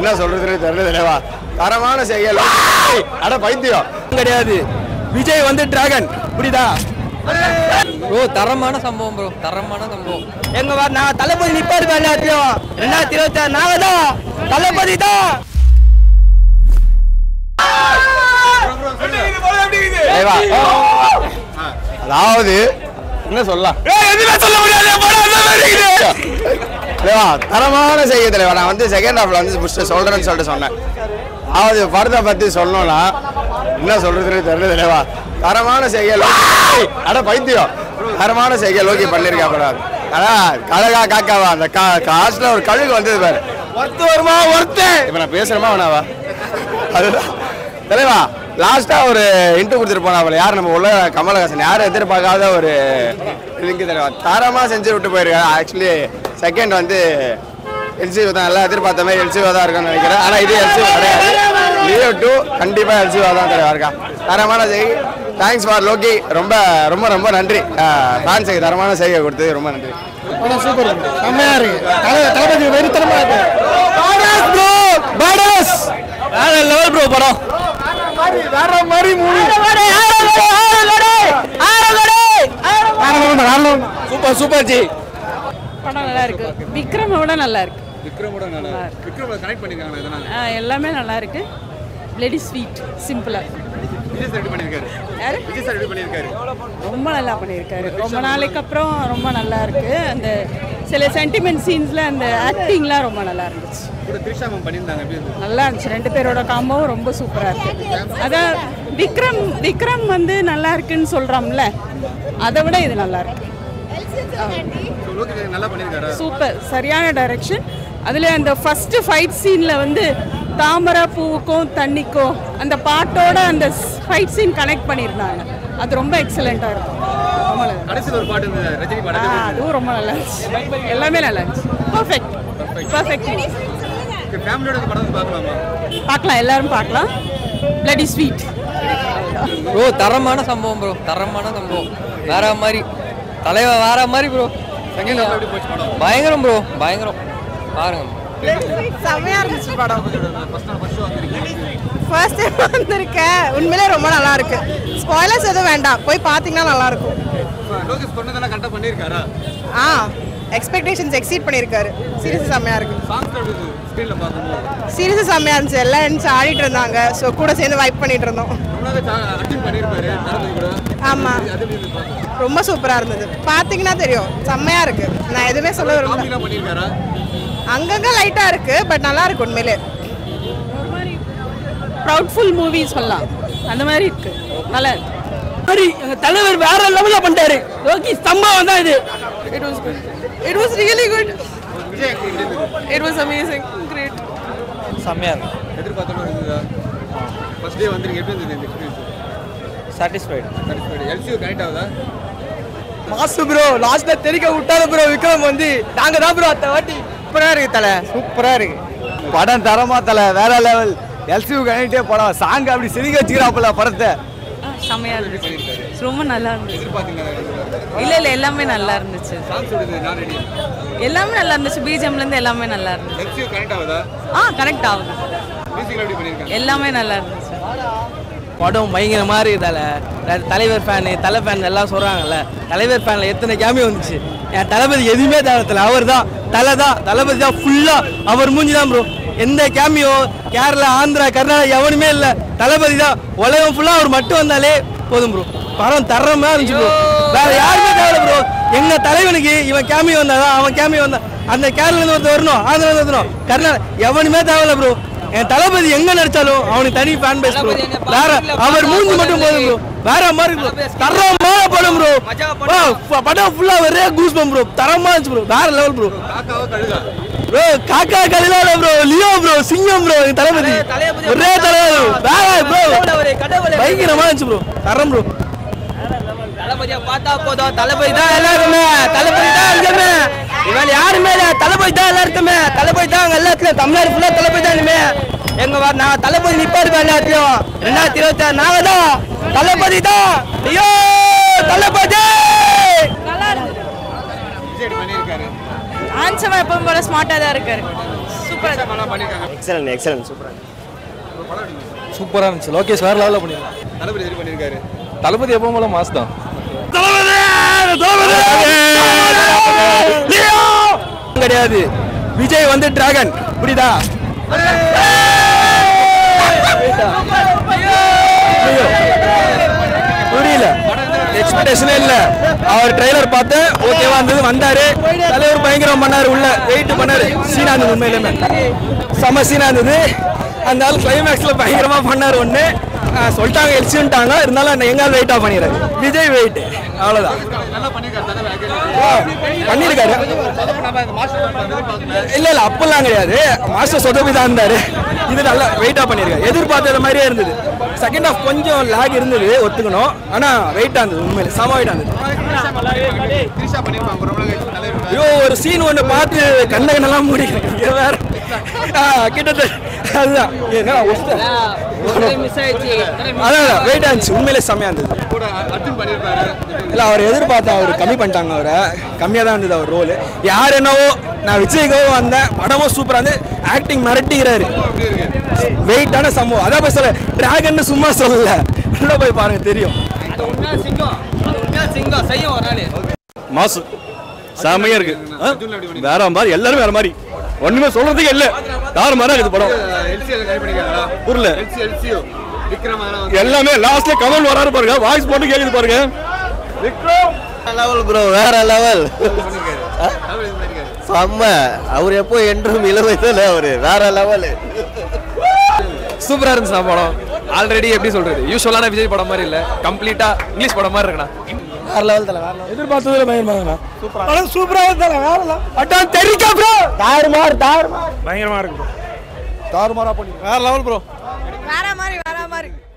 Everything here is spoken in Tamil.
என்ன சொல்றதுன்னு தெரியல தலைவா தரமான செயல் அட பைத்தியம் கிடையாது விஜய் வந்து டிராகன் புரியுதா ப்ரோ தரமான சம்பவம் ப்ரோ தரமான சம்பவம் எங்க வா நான் தளபதி நிப்பாரு எல்லாத்தையும் ரெண்டாயிரத்தி இருபத்தி ஆறு நாங்க தான் தளபதி தான் தலைவா அதாவது என்ன சொல்லலாம் தலைவா தரமான செய்ய தலைவா நான் வந்து செகண்ட் ஹாஃப்ல வந்து புஷ்ட சொல்றேன்னு சொல்லிட்டு சொன்னேன் அதாவது படத்தை பத்தி சொல்லணும்னா என்ன சொல்றதுன்னு தெரியல தலைவா தரமான செய்ய அட பைத்தியம் தரமான செய்ய லோகி பண்ணிருக்கா அதான் கழகா காக்காவா அந்த கா காசுல ஒரு கழுகு வந்தது பாரு ஒருத்து வருமா ஒருத்து இப்ப நான் பேசுறேமா வேணாவா அதுதான் தலைவா லாஸ்டா ஒரு இன்ட்டு கொடுத்துட்டு போனாப்ல யார் நம்ம உள்ள கமலஹாசன் யாரும் எதிர்பார்க்காத ஒரு இதுக்கு தலைவா தரமா செஞ்சு விட்டு போயிருக்காரு ஆக்சுவலி செகண்ட் வந்து எல்சிஓ தான் எல்லாம் எதிர்பார்த்த மாதிரி எல்சிஓ தான் இருக்கும்னு நினைக்கிறேன் ஆனா இது எல்சிஓ கிடையாது லியோ டூ கண்டிப்பா எல்சிஓ தான் தலைவா இருக்கா தரமான செய்தி தேங்க்ஸ் ஃபார் லோகி ரொம்ப ரொம்ப ரொம்ப நன்றி ஃபேன்ஸுக்கு தரமான செய்கை கொடுத்தது ரொம்ப நன்றி படம் சூப்பர் செம்மையா இருக்கு தல- தளபதி வெறித்தனமா இருக்கு ப்ரோ பாடஸ் வேற லெவல் ப்ரோ படம் வேற மாதிரி மூவி சூப்பர் சூப்பர் ஜி படம் நல்லா இருக்கு விக்ரமை விட நல்லா இருக்கு விக்ரமோட நல்லா விக்ரமோட கனெக்ட் பண்ணிருக்காங்களா இதனால ஆ, எல்லாமே நல்லா இருக்கு பிளடி ஸ்வீட் சிம்பிளா விஜய் சார் எப்படி பண்ணிருக்காரு யாரு விஜய் சார் எப்படி பண்ணிருக்காரு ரொம்ப நல்லா பண்ணியிருக்காரு ரொம்ப நாளைக்கு அப்புறம் ரொம்ப நல்லா இருக்கு அந்த சில சென்டிமெண்ட் சீன்ஸ்ல அந்த ஆக்டிங்லாம் ரொம்ப நல்லா இருந்துச்சு கூட த்ரிஷா மேம் பண்ணியிருந்தாங்க எப்படி இருந்தது நல்லா இருந்துச்சு ரெண்டு பேரோட காம்போவும் ரொம்ப சூப்பரா இருக்கு அதான் விக்ரம் விக்ரம் வந்து நல்லா இருக்குன்னு சொல்றோம்ல அதை விட இது நல்லா இருக்கு ஸோ லோகி நல்லா பண்ணியிருக்காரா சூப்பர் சரியான டைரக்ஷன் அதில் அந்த ஃபர்ஸ்ட் ஃபைட் சீனில் வந்து தாமரை பூவுக்கும் தண்ணிக்கும் அந்த பாட்டோட அந்த ஃபைட் சீன் கனெக்ட் பண்ணியிருந்தாங்க அது ரொம்ப எக்ஸலண்ட்டாக இருக்கும் ரொம்ப நல்லா இருந்துச்சு. கடைசியில் ஒரு பாட்டு இருந்தது ரஜினி ஆ, பாட்டு அதுவும் ரொம்ப நல்லா இருந்துச்சு எல்லாமே நல்லா இருந்துச்சு பர்ஃபெக்ட் பர்ஃபெக்ட் ஃபேமிலியோட இந்த படம் வந்து பார்க்கலாமா பார்க்கலாம் எல்லாரும் பார்க்கலாம் பிளடி ஸ்வீட் ப்ரோ தரமான சம்பவம் ப்ரோ தரமான சம்பவம் வேற மாதிரி தலைவர் வேற மாதிரி ப்ரோ செகண்ட் ஹாஃப் எப்படி போச்சு படம் பயங்கரம் ப்ரோ பயங்கரம் பாருங்க செம்மையா இருந்துச்சு படம் ஃபர்ஸ்ட் நாள் ஃபர்ஸ்ட் ஷோ வந்திருக்கீங்க ஃபர்ஸ்ட் டைம் வந்திருக்கேன் உண்மையிலே ரொம்ப நல்லா இருக்கு ஸ்பாய்லர்ஸ் எதுவும் வேண்டாம் போய் பார்த்தீங்கன்னா நல்லா இருக்கும் லோகேஷ் சொன்னதெல்லாம் கரெக்டாக பண்ணியிருக்காரா ஆ எக்ஸ்பெக்டேஷன்ஸ் எக்ஸீட் பண்ணியிருக்காரு சீரியஸ் செம்மையா இருக்கு சாங்ஸ் எப்படி இருந்தது ஸ்க்ரீனில் பார்க்கும்போது சீரியஸ் செம்மையா இருந்துச்சு எல்லாம் இருந்துச்சு ஆடிட்டு இருந்தாங்க ஸோ கூட சேர்ந்து வைப் பண்ணிட்டு இருந்தோம் ரொம்ப நாள் அட்டன் பண்ணியிருப்பாரு தளபதி கூட ஆமா அது எப்படி இருந்தது பார்க்க ரொம்ப சூப்பரா இருந்தது பார்த்தீங்கன்னா தெரியும் செம்மையா இருக்கு நான் எதுவுமே சொல்ல விரும்பல காமெடிலாம் பண்ணியிருக்காரா அங்கங்க லைட்டா இருக்கு பட் நல்லா இருக்கு உண்மையிலே ஒரு மாதிரி ப்ரௌட்ஃபுல் மூவி சொல்லலாம் அந்த மாதிரி இருக்கு நல்லா இருக்கு மாதிரி எங்க தலைவர் வேற லெவல்ல பண்ணிட்டாரு லோகி ஸ்தம்பம் தான் இது it was good it was really good Vijay எப்படி இருந்தது இட் வாஸ் அமேசிங் கிரேட் செம்மையா இருக்கு எதிர்பார்த்த மாதிரி இருந்ததா ஃபர்ஸ்ட் டே வந்துருங்க எப்படி இருந்தது இந்த experience satisfied satisfied LCU connect ஆகுதா மாசு ப்ரோ லாஸ்ட்ல தெரிக்க விட்டாத ப்ரோ விக்ரம் வந்து நாங்க தான் ப்ரோ அத்த வாட்டி சூப்பரா இருக்கு தல சூப்பரா இருக்கு படம் தரமா தல வேற லெவல் எல்சியூ கனெக்டே படம் சாங் அப்படி சிரிக்க வச்சுக்கிறாப்புல படத்தை செம்மையா இருந்துச்சு ரொம்ப நல்லா இருந்துச்சு எதிர்பார்த்தீங்களா இல்ல இல்ல எல்லாமே நல்லா இருந்துச்சு சாங்ஸ் ஓடுது நான் ரெடி எல்லாமே நல்லா இருந்துச்சு பிஜிஎம்ல இருந்து எல்லாமே நல்லா இருந்துச்சு எல்சியூ கனெக்ட் ஆகுதா ஆ கரெக்ட் ஆகுது மியூசிக் எப்படி பண்ணியிருக்காங்க எல்லாமே நல்லா இருந்துச்சு படம் பயங்கரமா இருக்குதால தலைவர் ஃபேனு தலை ஃபேன் எல்லாம் சொல்றாங்கல்ல தலைவர் ஃபேன்ல எத்தனை கேமியோ வந்துச்சு என் தளபதி எதுவுமே தேவையில்ல அவர் தான் தலை தான் தளபதி தான் ஃபுல்லா அவர் மூஞ்சி தான் ப்ரோ எந்த கேமியோ கேரளா ஆந்திரா கர்நாடகா எவனுமே இல்லை தளபதி தான் உலகம் ஃபுல்லா அவர் மட்டும் வந்தாலே போதும் ப்ரோ படம் தரமா இருந்துச்சு ப்ரோ வேற யாருமே தேவையில்ல ப்ரோ எங்க தலைவனுக்கு இவன் கேமியோ வந்தாதான் அவன் கேமியோ வந்தான் அந்த கேரளா இருந்து ஒருத்தர் வரணும் ஆந்திரா இருந்து வரணும் கர்நாடகா எவனுமே தேவையில்ல ப்ரோ என் தளபதி எங்க நடிச்சாலும் அவனுக்கு தனி ஃபேன் பேஸ் ப்ரோ வேற அவர் மூஞ்சி மட்டும் போதும் ப்ரோ வேற மாதிரி ப்ரோ தரமான படம் ப்ரோ படம் ஃபுல்லா ஒரே கூஸ் ப்ரோ தரமா இருந்துச்சு ப்ரோ வேற லெவல் ப்ரோ காக்காவா கழுதா ப்ரோ காக்கா கலிலால ப்ரோ லியோ ப்ரோ சிங்கம் ப்ரோ என் தளபதி ஒரே தலைவர் வேற ப்ரோ பயங்கரமா இருந்துச்சு ப்ரோ தரம் ப்ரோ தளபதியா பார்த்தா போதும் தளபதி தான் எல்லாருமே தளபதி தான் எல்லாமே இவன் யாருமே இல்ல தளபதி தான் எல்லாருக்குமே தளபதி தான் அங்க எல்லாத்துலயும் தமிழ்நாடு ஃபுல்லா தளபதி தான் இனிமே எங்க வா நான் தளபதி நிப்பாரு எல்லாத்தையும் ரெண்டாயிரத்தி இருபத்தி ஆறு நாங்க தான் தளபதி தான் ஐயோ தளபதி நல்லா இருக்கு விஜய் எப்படி பண்ணியிருக்காரு ஆன்சமா எப்பவும் போல ஸ்மார்ட்டாக தான் இருக்காரு பண்ணிருக்காங்க எக்ஸலன்ட் எக்ஸலன்ட் சூப்பர் சூப்பராக இருந்துச்சு லோகேஷ் வேற லெவலில் பண்ணிருக்காங்க தளபதி எப்படி பண்ணிருக்காரு தளபதி எப்போ போல மாஸ் தான் கிடையாது விஜய் வந்து டிராகன் புரியுதா புரியல எக்ஸ்பெக்டேஷனே இல்ல அவர் ட்ரெய்லர் பார்த்து ஓகேவா இருந்தது வந்தாரு தலைவர் பயங்கரம் பண்ணாரு உள்ள வெயிட் பண்ணாரு சீனா இருந்தது உண்மையிலுமே செம சீனா இருந்தது அந்த ஆள் கிளைமேக்ஸ்ல பயங்கரமா பண்ணாரு ஒண்ணு ஆஹ் சொல்லிட்டாங்க எலிச்சுட்டாங்க இருந்தாலும் எங்காவது வெயிட்டா பண்ணிடுறாரு விஜய் வெயிட் அவ்வளவுதான் நல்லா பண்ணிருக்காரு தளபதி பண்ணிருக்காரு இல்ல இல்ல அப்பெல்லாம் கிடையாது மாஸ்டர் சொதப்பி தான் இருந்தாரு இது நல்லா வெயிட்டா பண்ணிருக்காரு எதிர்பார்த்தது மாதிரியே இருந்தது செகண்ட் ஹாஃப் கொஞ்சம் லேக் இருந்தது ஒத்துக்கணும் ஆனா வெயிட்டா இருந்தது உண்மையில சம வெயிட்டா இருந்தது திரிஷா பண்ணிருப்பாங்க ரொம்ப நாள் கழிச்சு தலைவர் ஐயோ ஒரு சீன் ஒன்று பார்த்து கண்ண கண்ணெல்லாம் மூடிக்கிறேன் இங்க வேற ஆ, கிட்டத்தட்ட அதுதான் என்ன ஒஸ்டர் அதான் வெயிட் ஆச்சு உண்மையிலே செம்மையா இருந்தது கூட அர்ஜுன் பண்ணிருப்பாரு இல்ல அவர் எதிர்பார்த்தா அவர் கம்மி பண்ணிட்டாங்க அவரை கம்மியாக தான் இருந்தது அவர் ரோல் யார் என்னவோ நான் விஜய்க்கோ வந்தேன் படமும் சூப்பராக இருந்து ஆக்டிங் மிரட்டிக்கிறாரு வெயிட்டான சம்பவம் அதான் போய் சொல்ல டிராகன் சும்மா சொல்லல உள்ள போய் பாருங்க தெரியும் மாசு செமையா இருக்கு ஆ? வேற மாதிரி எல்லாரும் வேற மாதிரி ஒண்ணுமே சொல்றதுக்கு இல்ல தாறு மாதிரி இருக்குது படம் எல்சிஎல் ட்ரை பண்ணிருக்காங்களா புரியல எல்சி எல்சியோ விக்ரம் அதெல்லாம் வந்து எல்லாமே லாஸ்ட்ல கமல் வராரு பாருங்க வாய்ஸ் போட்டு கேக்குது பாருங்க லெவல் ப்ரோ வேற லெவல் தளபதி பண்ணிருக்காரு செம்ம அவர் எப்போ என்றும் இளவயதில் அவர் வேற லெவல் சூப்பரா இருந்துச்சு நான் படம் ஆல்ரெடி எப்படி சொல்றது யூஸ்வலான விஜய் படம் மாதிரி இல்ல கம்ப்ளீட்டா இங்கிலீஷ் படம் மாதிரி இருக்குண்ணா வேற லெவல் தலை வேற லெவல் எதிர்பார்த்ததுல பயங்கரமா சூப்பரா சூப்பரா தலை வேற லெவல் அட்டான் தெரிக்கா ப்ரோ தாறுமாறு தாறுமாறு பயங்கரமா இருக்கு ப்ரோ தாறுமாறா பண்ணி வேற லெவல் ப்ரோ வேற மாதிரி வேற மாதிரி